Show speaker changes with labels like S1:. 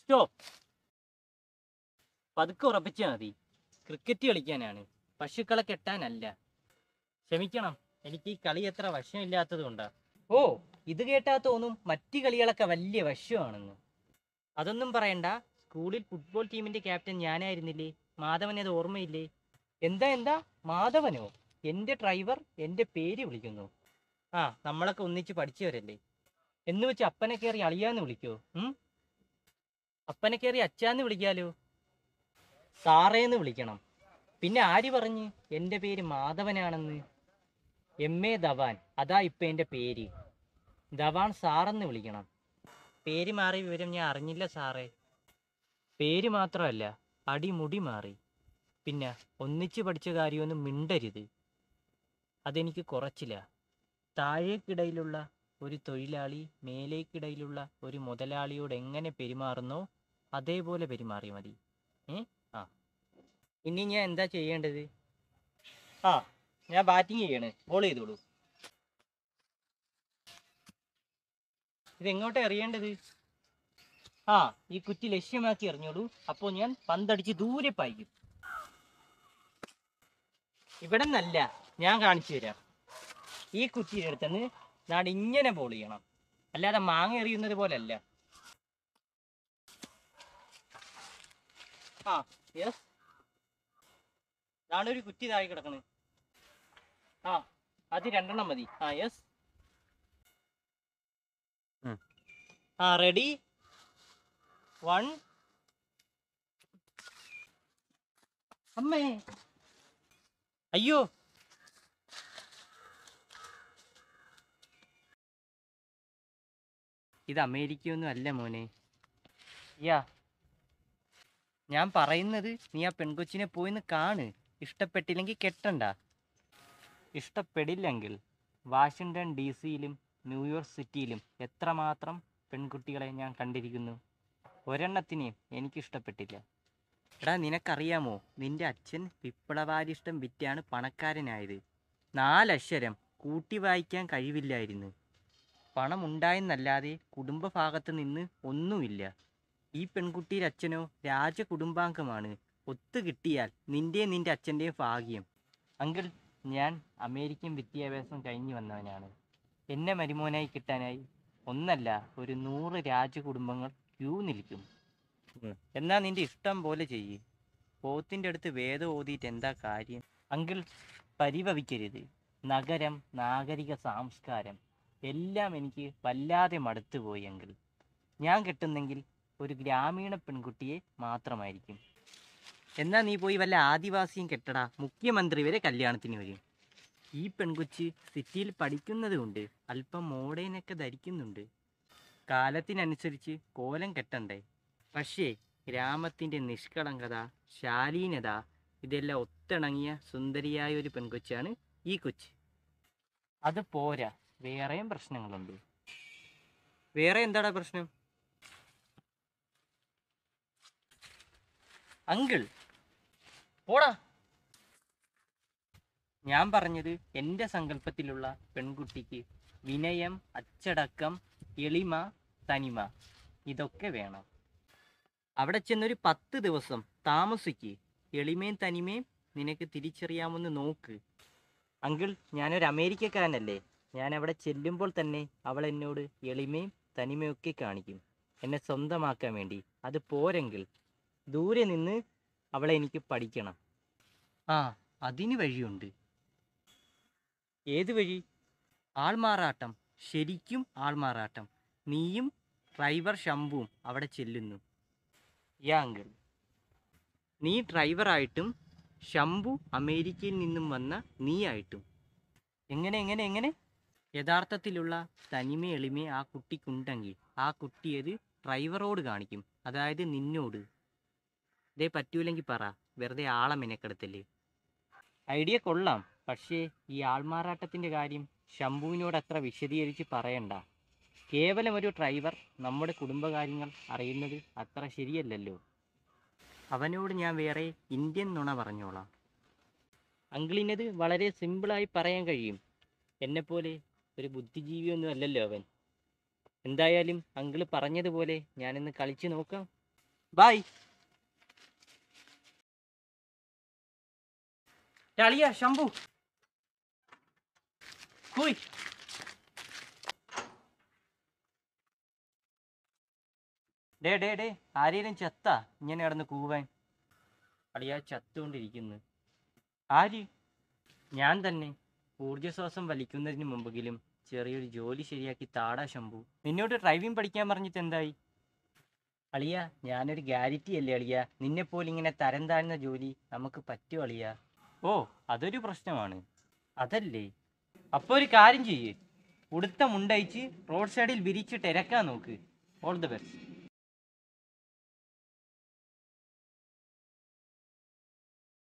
S1: stop പതുക്കെ ഉറപ്പിച്ചാൽ മതി cricket കളിക്കാനാണ് പശുക്കളെ കെട്ടാനല്ല ക്ഷമിക്കണം എനിക്ക് ഈ കളി അത്ര വശമില്ലാത്തത് കൊണ്ടാ ഓ ഇത് കേട്ടാ തോന്നും മറ്റു കളികളൊക്കെ വലിയ വശമാണെന്ന് അതൊന്നും പറയണ്ട സ്കൂളിൽ ഫുട്ബോൾ ടീമിന്റെ ക്യാപ്റ്റൻ ഞാനായിരുന്നില്ലേ മാധവൻ അത് ഓർമ്മയില്ലേ എന്താ എന്താ മാധവനോ എന്റെ ഡ്രൈവർ എന്റെ പേര് വിളിക്കുന്നു ആ നമ്മളൊക്കെ ഒന്നിച്ച് പഠിച്ചവരല്ലേ എന്ന് വെച്ച് അപ്പനെ കയറി അളിയാന്ന് വിളിക്കോ ഉം അപ്പനെ കയറി അച്ചാന്ന് വിളിക്കാലോ സാറേന്ന് വിളിക്കണം പിന്നെ ആര് പറഞ്ഞ് എൻ്റെ പേര് മാധവനാണെന്ന് എം എ ധവാൻ അതാ ഇപ്പം എൻ്റെ പേര് ധവാൻ സാറെന്ന് വിളിക്കണം പേര് മാറിയ വിവരം ഞാൻ അറിഞ്ഞില്ല സാറേ പേര് മാത്രമല്ല അടിമുടി മാറി പിന്നെ ഒന്നിച്ച് പഠിച്ച കാര്യമൊന്നും മിണ്ടരുത് അതെനിക്ക് കുറച്ചില്ല താഴേക്കിടയിലുള്ള ഒരു തൊഴിലാളി മേലേക്കിടയിലുള്ള ഒരു മുതലാളിയോട് എങ്ങനെ പെരുമാറുന്നോ അതേപോലെ പെരുമാറിയാൽ മതി ഏ ആ ഇനി ഞാൻ എന്താ ചെയ്യേണ്ടത് ആ ഞാൻ ബാറ്റിംഗ് ചെയ്യണ് ബോൾ ചെയ്തോളൂ ഇതെങ്ങോട്ടാ എറിയേണ്ടത് ആ ഈ കുറ്റി ലക്ഷ്യമാക്കി എറിഞ്ഞോളൂ അപ്പോൾ ഞാൻ പന്തടിച്ച് ദൂരെ പായിക്കും ഇവിടെ നിന്നല്ല ഞാൻ കാണിച്ചു തരാം ഈ കുറ്റിയുടെ അടുത്തുനിന്ന് നാട് ഇങ്ങനെ ബോൾ ചെയ്യണം അല്ലാതെ മാങ്ങ എറിയുന്നത് പോലല്ല ആ യെസ് ഇതാണ് ഒരു കുറ്റി താഴെ കിടക്കണ് ആ അത് രണ്ടെണ്ണം മതി ആ യെസ് ആ റെഡി വൺ അമ്മേ അയ്യോ ഇത് അമേരിക്കയൊന്നും അല്ല മോനെ യാ ഞാൻ പറയുന്നത് നീ ആ പെൺകൊച്ചിനെ പോയിന്ന് കാണ് ഇഷ്ടപ്പെട്ടില്ലെങ്കിൽ കെട്ടണ്ട ഇഷ്ടപ്പെടില്ലെങ്കിൽ വാഷിങ്ടൺ ഡി സിയിലും ന്യൂയോർക്ക് സിറ്റിയിലും എത്രമാത്രം പെൺകുട്ടികളെ ഞാൻ കണ്ടിരിക്കുന്നു ഒരെണ്ണത്തിനെയും എനിക്കിഷ്ടപ്പെട്ടില്ല എടാ നിനക്കറിയാമോ നിന്റെ അച്ഛൻ വിപ്ലവാരിഷ്ടം വിറ്റാണ് പണക്കാരനായത് നാലക്ഷരം കൂട്ടി വായിക്കാൻ കഴിവില്ലായിരുന്നു പണം ഉണ്ടായെന്നല്ലാതെ കുടുംബഭാഗത്ത് നിന്ന് ഒന്നുമില്ല ഈ പെൺകുട്ടിയുടെ അച്ഛനോ രാജകുടുംബാംഗമാണ് ഒത്തു കിട്ടിയാൽ നിന്റെ നിന്റെ അച്ഛൻ്റെയും ഭാഗ്യം അങ്കിൾ ഞാൻ അമേരിക്കൻ വിദ്യാഭ്യാസം കഴിഞ്ഞു വന്നവനാണ് എന്നെ മരുമോനായി കിട്ടാനായി ഒന്നല്ല ഒരു നൂറ് രാജകുടുംബങ്ങൾ ക്യൂ നിൽക്കും എന്നാ നിന്റെ ഇഷ്ടം പോലെ ചെയ്യ് പോത്തിൻ്റെ അടുത്ത് വേദം ഓതിയിട്ട് എന്താ കാര്യം അങ്കിൾ പരിഭവിക്കരുത് നഗരം നാഗരിക സംസ്കാരം എല്ലാം എനിക്ക് വല്ലാതെ മടുത്തുപോയി അങ്കിൾ ഞാൻ കെട്ടുന്നെങ്കിൽ ഒരു ഗ്രാമീണ പെൺകുട്ടിയെ മാത്രമായിരിക്കും എന്നാ നീ പോയി വല്ല ആദിവാസിയും കെട്ടടാ മുഖ്യമന്ത്രി വരെ കല്യാണത്തിന് വരും ഈ പെൺകൊച്ച് സിറ്റിയിൽ പഠിക്കുന്നത് കൊണ്ട് അല്പം മോഡേനൊക്കെ ധരിക്കുന്നുണ്ട് കാലത്തിനനുസരിച്ച് കോലം കെട്ടണ്ടേ പക്ഷേ ഗ്രാമത്തിൻ്റെ നിഷ്കളങ്കത ശാലീനത ഇതെല്ലാം ഒത്തിണങ്ങിയ സുന്ദരിയായ ഒരു പെൺകൊച്ചാണ് ഈ കൊച്ച് അത് പോരാ വേറെയും പ്രശ്നങ്ങളുണ്ട് വേറെ എന്താടാ പ്രശ്നം അങ്കിൾ പോടാ ഞാൻ പറഞ്ഞത് എൻ്റെ സങ്കല്പത്തിലുള്ള പെൺകുട്ടിക്ക് വിനയം അച്ചടക്കം എളിമ തനിമ ഇതൊക്കെ വേണം അവിടെ ചെന്നൊരു പത്ത് ദിവസം താമസിക്ക് എളിമയും തനിമയും നിനക്ക് തിരിച്ചറിയാമെന്ന് നോക്ക് അങ്കിൾ ഞാനൊരു അമേരിക്കക്കാരനല്ലേ ഞാൻ അവിടെ ചെല്ലുമ്പോൾ തന്നെ അവൾ എന്നോട് എളിമയും തനിമയൊക്കെ കാണിക്കും എന്നെ സ്വന്തമാക്കാൻ വേണ്ടി അത് പോരെങ്കിൽ ദൂരെ നിന്ന് അവളെ എനിക്ക് പഠിക്കണം ആ അതിന് വഴിയുണ്ട് ഏത് വഴി ആൾമാറാട്ടം ശരിക്കും ആൾമാറാട്ടം നീയും ഡ്രൈവർ ശംഭുവും അവിടെ ചെല്ലുന്നു യാ അങ്കിൾ നീ ഡ്രൈവറായിട്ടും ശംഭു അമേരിക്കയിൽ നിന്നും വന്ന നീയായിട്ടും എങ്ങനെ എങ്ങനെ എങ്ങനെ യഥാർത്ഥത്തിലുള്ള തനിമ എളിമ ആ കുട്ടിക്കുണ്ടെങ്കിൽ ആ കുട്ടിയത് ഡ്രൈവറോട് കാണിക്കും അതായത് നിന്നോട് ഇതേ പറ്റൂലെങ്കിൽ പറ വെറുതെ ആളെ മെനക്കെടുത്തല്ലേ ഐഡിയ കൊള്ളാം പക്ഷേ ഈ ആൾമാറാട്ടത്തിൻ്റെ കാര്യം ശംഭുവിനോട് അത്ര വിശദീകരിച്ച് പറയണ്ട കേവലം ഒരു ഡ്രൈവർ നമ്മുടെ കുടുംബകാര്യങ്ങൾ അറിയുന്നത് അത്ര ശരിയല്ലല്ലോ അവനോട് ഞാൻ വേറെ ഇന്ത്യൻ നുണ പറഞ്ഞോളാം അങ്കിളിനത് വളരെ സിമ്പിളായി പറയാൻ കഴിയും എന്നെപ്പോലെ ഒരു ബുദ്ധിജീവിയൊന്നും അല്ലല്ലോ അവൻ എന്തായാലും അങ്കിള് പറഞ്ഞതുപോലെ ഞാനിന്ന് കളിച്ചു നോക്കാം ബായ് അളിയ ശംഭു ഹൂയ് ഡേ ഡേ ഡേ ആരേലും ചത്ത ഇങ്ങനെ കിടന്ന് കൂവാൻ അളിയ ചത്തുകൊണ്ടിരിക്കുന്നു ആര് ഞാൻ തന്നെ ഊർജ്ജശ്വാസം വലിക്കുന്നതിന് മുമ്പെങ്കിലും ചെറിയൊരു ജോലി ശരിയാക്കി താടാ ശംഭു നിന്നോട് ഡ്രൈവിംഗ് പഠിക്കാൻ പറഞ്ഞിട്ട് എന്തായി അളിയ ഞാനൊരു ഗ്യാരറ്റി അല്ലേ അളിയ നിന്നെപ്പോലെ ഇങ്ങനെ തരം താഴ്ന്ന ജോലി നമുക്ക് പറ്റും അളിയ ഓ അതൊരു പ്രശ്നമാണ് അതല്ലേ അപ്പോൾ ഒരു കാര്യം ചെയ്യ് ഉടുത്ത മുണ്ടയച്ച് റോഡ് സൈഡിൽ വിരിച്ചിട്ട് ഇരക്കാൻ നോക്ക് ഓൾ ദി ബെസ്റ്റ്